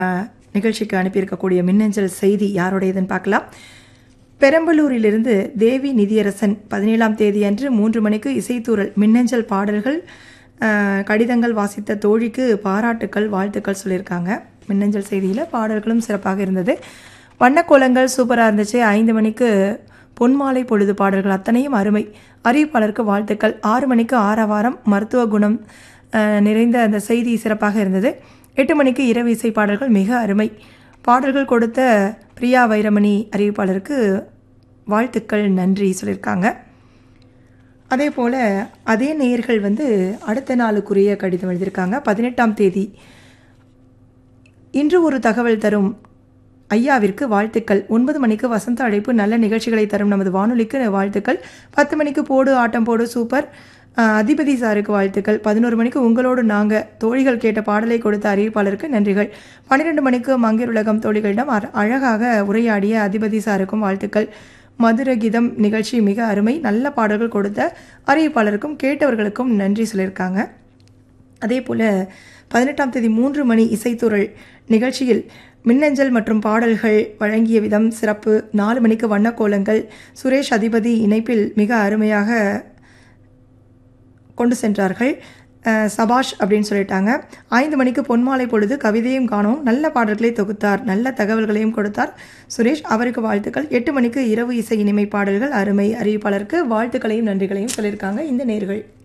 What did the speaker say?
நிகழ்ச்சிக்கு அனுப்பியிருக்கக்கூடிய மின்னஞ்சல் செய்தி யாருடையதுன்னு பார்க்கலாம் பெரம்பலூரிலிருந்து தேவி நிதியரசன் பதினேழாம் தேதி அன்று மூன்று மணிக்கு இசைத்தூரல் மின்னஞ்சல் பாடல்கள் அஹ், கடிதங்கள் வாசித்த தோழிக்கு பாராட்டுக்கள் வாழ்த்துக்கள் சொல்லியிருக்காங்க மின்னஞ்சல் செய்தியில் பாடல்களும் சிறப்பாக இருந்தது வண்ணக்கோலங்கள் சூப்பராக இருந்துச்சு ஐந்து மணிக்கு பொன்மாலை பொழுது பாடல்கள் அத்தனையும் அருமை அறிவிப்பாளருக்கு வாழ்த்துக்கள் ஆறு மணிக்கு ஆரவாரம் மருத்துவ குணம் அஹ், நிறைந்த அந்த செய்தி சிறப்பாக இருந்தது எட்டு மணிக்கு இரவு இசை பாடல்கள் மிக அருமை பாடல்கள் கொடுத்த பிரியா வைரமணி அறிவிப்பாளருக்கு வாழ்த்துக்கள் நன்றி சொல்லியிருக்காங்க அதே போல் அதே நேயர்கள் வந்து அடுத்த நாளுக்குரிய கடிதம் எழுதியிருக்காங்க பதினெட்டாம் தேதி இன்று ஒரு தகவல் தரும் ஐயாவிற்கு வாழ்த்துக்கள் ஒன்பது மணிக்கு வசந்த அழைப்பு நல்ல நிகழ்ச்சிகளை தரும் நமது வானொலிக்கு வாழ்த்துக்கள் பத்து மணிக்கு போடு ஆட்டம் போடு சூப்பர் அஹ், அதிபதி சாருக்கு வாழ்த்துக்கள் பதினோரு மணிக்கு உங்களோடு நாங்கள் தோழிகள் கேட்ட பாடலை கொடுத்த அறிவிப்பாளருக்கு நன்றிகள் பன்னிரெண்டு மணிக்கு மங்கையர் உலகம் தோழிகளிடம் அர- அழகாக உரையாடிய அதிபதி சாருக்கும் வாழ்த்துக்கள் மதுரகிதம் நிகழ்ச்சி மிக அருமை நல்ல பாடல்கள் கொடுத்த அறிவிப்பாளருக்கும் கேட்டவர்களுக்கும் நன்றி சொல்லியிருக்காங்க அதே போல் பதினெட்டாம் தேதி மூன்று மணி இசைத்துறள் நிகழ்ச்சியில் மின்னஞ்சல் மற்றும் பாடல்கள் வழங்கிய விதம் சிறப்பு நாலு மணிக்கு வண்ணக்கோலங்கள் சுரேஷ் அதிபதி இணைப்பில் மிக அருமையாக கொண்டு சென்றார்கள் அஹ், சபாஷ் அப்படின்னு சொல்லிட்டாங்க ஐந்து மணிக்கு பொன்மாலை பொழுது கவிதையும் காணோம் நல்ல பாடல்களை தொகுத்தார் நல்ல தகவல்களையும் கொடுத்தார் சுரேஷ் அவருக்கு வாழ்த்துக்கள் எட்டு மணிக்கு இரவு இசை இனிமை பாடல்கள் அருமை அறிவிப்பாளருக்கு வாழ்த்துக்களையும் நன்றிகளையும் சொல்லியிருக்காங்க இந்த நேர்கள்